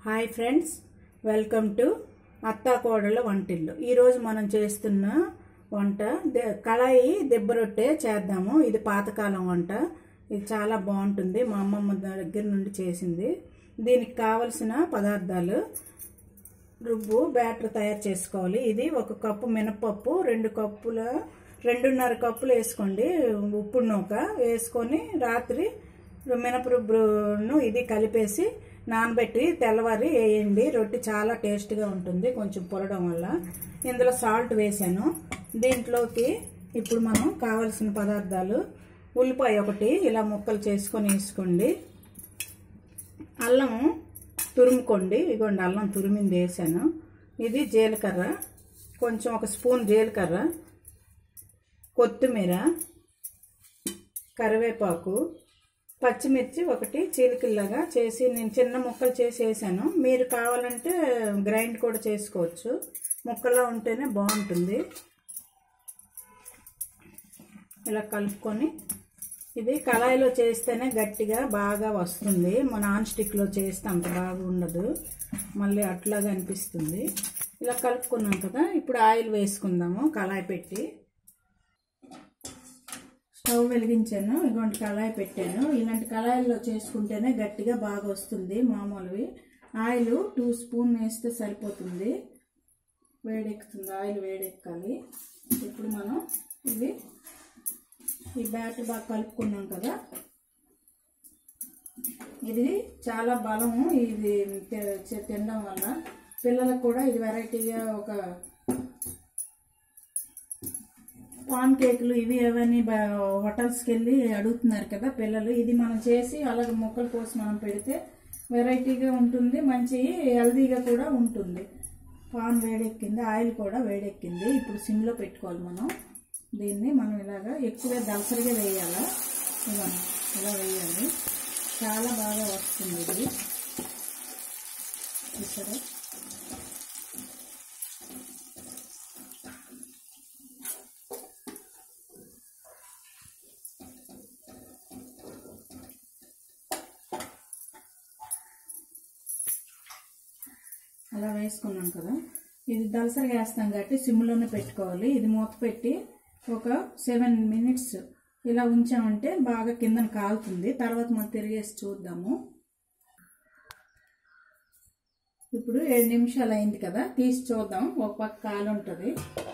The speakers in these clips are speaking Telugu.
హాయ్ ఫ్రెండ్స్ వెల్కమ్ టు అత్తా కోడళ్ళ వంటిల్లు ఈరోజు మనం చేస్తున్న వంట ద- కళాయి దెబ్బ రొట్టె చేద్దాము ఇది పాతకాలం వంట ఇది చాలా బాగుంటుంది మా అమ్మమ్మ దగ్గర నుండి చేసింది దీనికి కావలసిన పదార్థాలు రుబ్బు బ్యాటర్ తయారు చేసుకోవాలి ఇది ఒక కప్పు మినపప్పు రెండు కప్పుల రెండున్నర కప్పులు వేసుకోండి ఉప్పు నూక వేసుకొని రాత్రి మినపరుబ్బును ఇది కలిపేసి నానబెట్టి తెల్లవారి వేయండి రొట్టె చాలా టేస్ట్గా ఉంటుంది కొంచెం పులడం వల్ల ఇందులో సాల్ట్ వేసాను దీంట్లోకి ఇప్పుడు మనం కావలసిన పదార్థాలు ఉల్లిపాయ ఒకటి ఇలా ముక్కలు చేసుకొని వేసుకోండి అల్లం తురుముకోండి ఇగోండి అల్లం తురిమింది వేసాను ఇది జీలకర్ర కొంచెం ఒక స్పూన్ జీలకర్ర కొత్తిమీర కరివేపాకు పచ్చిమిర్చి ఒకటి చీలికల్లాగా చేసి నేను చిన్న ముక్కలు చేసి వేసాను మీరు కావాలంటే గ్రైండ్ కూడా చేసుకోవచ్చు ముక్కలా ఉంటేనే బాగుంటుంది ఇలా కలుపుకొని ఇది కళాయిలో చేస్తేనే గట్టిగా బాగా వస్తుంది మన నాన్ స్టిక్లో చేస్తే అంత బాగా ఉండదు మళ్ళీ అట్లాగా అనిపిస్తుంది ఇలా కలుపుకున్నాం కదా ఇప్పుడు ఆయిల్ వేసుకుందాము కళాయి పెట్టి స్టవ్ వెలిగించాను ఇటువంటి కళాయి పెట్టాను ఇలాంటి కళాయిల్లో చేసుకుంటేనే గట్టిగా బాగా వస్తుంది మామూలువి ఆయిల్ టూ స్పూన్ వేస్తే సరిపోతుంది వేడెక్కుతుంది ఆయిల్ వేడెక్కాలి ఇప్పుడు మనం ఇది ఈ బ్యాటర్ బాగా కలుపుకున్నాం కదా ఇది చాలా బలము ఇది తి- తినడం వల్ల పిల్లలకు కూడా ఇది వెరైటీగా ఒక పాన్ కేకులు ఇవి అవన్నీ హోటల్స్కి వెళ్ళి అడుగుతున్నారు కదా పిల్లలు ఇది మనం చేసి అలాగే మొక్కల కోసం మనం పెడితే వెరైటీగా ఉంటుంది మంచి హెల్దీగా కూడా ఉంటుంది పాన్ వేడెక్కింది ఆయిల్ కూడా వేడెక్కింది ఇప్పుడు సిమ్లో పెట్టుకోవాలి మనం దీన్ని మనం ఇలాగా ఎక్కువగా దలసరిగా వేయాలా ఇవన్నీ ఇలా వేయాలి చాలా బాగా వస్తుంది ఇది చూసారా అలా వేసుకున్నాం కదా ఇది దలసరిగా వేస్తాం కాబట్టి సిమ్లోనే పెట్టుకోవాలి ఇది మూత పెట్టి ఒక సెవెన్ మినిట్స్ ఇలా ఉంచామంటే బాగా కిందన కాలుతుంది తర్వాత మనం తిరిగేసి చూద్దాము ఇప్పుడు ఏడు నిమిషాలు అయింది కదా తీసి చూద్దాం ఒక పక్క కాలు ఉంటుంది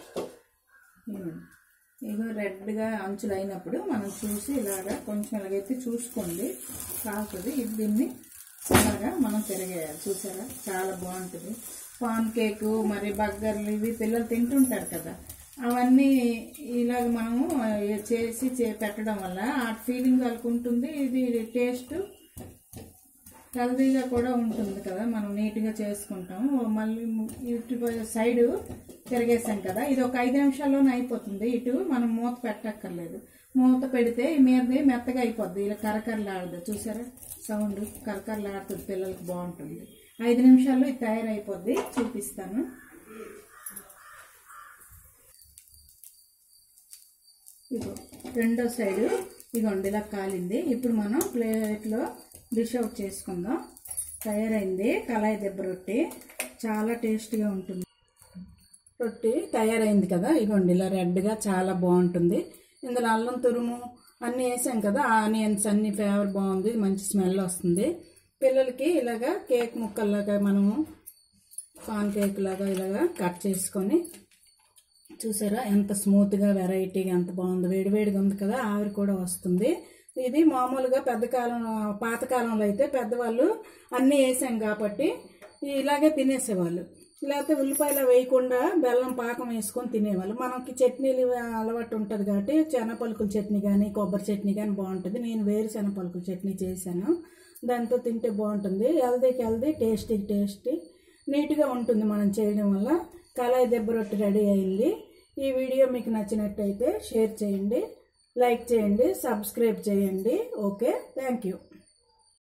ఇగో రెడ్గా అంచులు అయినప్పుడు మనం చూసి ఇలాగా కొంచెం ఇలాగైతే చూసుకోండి కాలుతుంది ఇది దీన్ని ఇలాగా మనం తిరగేయాలి చూసారా చాలా బాగుంటుంది పాన్ కేకు మరి బర్గర్లు ఇవి పిల్లలు తింటుంటారు కదా అవన్నీ ఇలాగ మనము చేసి చే పెట్టడం వల్ల ఆ ఫీలింగ్ వాళ్ళకు ఉంటుంది ఇది టేస్ట్ హెల్తీగా కూడా ఉంటుంది కదా మనం నీట్గా చేసుకుంటాం మళ్ళీ ఇటు సైడ్ తిరిగేసాం కదా ఇది ఒక ఐదు నిమిషాల్లోనే అయిపోతుంది ఇటు మనం మూత పెట్టక్కర్లేదు మూత పెడితే ఈ మీదది మెత్తగా అయిపోద్ది ఇలా కరకరలాడదు చూసారా సౌండ్ కరకరలాడుతుంది పిల్లలకి బాగుంటుంది ఐదు నిమిషాల్లో ఇది తయారైపోద్ది చూపిస్తాను ఇగో రెండో సైడు ఇగోండి ఇలా కాలింది ఇప్పుడు మనం ప్లేట్లో డిష్ అవుట్ చేసుకుందాం తయారైంది కళాయి దెబ్బ రొట్టె చాలా టేస్ట్గా ఉంటుంది రొట్టె తయారైంది కదా ఇగోండి ఇలా రెడ్గా చాలా బాగుంటుంది ఇందులో అల్లం తురుము అన్నీ వేసాం కదా ఆనియన్స్ అన్ని ఫ్లేవర్ బాగుంది మంచి స్మెల్ వస్తుంది పిల్లలకి ఇలాగా కేక్ ముక్కల్లాగా మనము పాన్ కేక్ లాగా ఇలాగా కట్ చేసుకొని చూసారా ఎంత స్మూత్గా వెరైటీగా ఎంత బాగుంది వేడివేడిగా ఉంది కదా ఆవిరి కూడా వస్తుంది ఇది మామూలుగా పెద్ద కాలం పాతకాలంలో అయితే పెద్దవాళ్ళు అన్నీ వేసాం కాబట్టి ఇలాగే తినేసేవాళ్ళు లేకపోతే ఉల్లిపాయలు వేయకుండా బెల్లం పాకం వేసుకొని తినేవాళ్ళు మనకి చట్నీలు అలవాటు ఉంటుంది కాబట్టి శనగపలుకుల చట్నీ కానీ కొబ్బరి చట్నీ కానీ బాగుంటుంది నేను వేరు శనగపలుకుల చట్నీ చేశాను దాంతో తింటే బాగుంటుంది హెల్దీకి హెల్దీ టేస్టీకి టేస్టీ నీట్గా ఉంటుంది మనం చేయడం వల్ల కళాయి దెబ్బ రొట్టె రెడీ అయింది ఈ వీడియో మీకు నచ్చినట్టయితే షేర్ చేయండి లైక్ చేయండి సబ్స్క్రైబ్ చేయండి ఓకే థ్యాంక్ యూ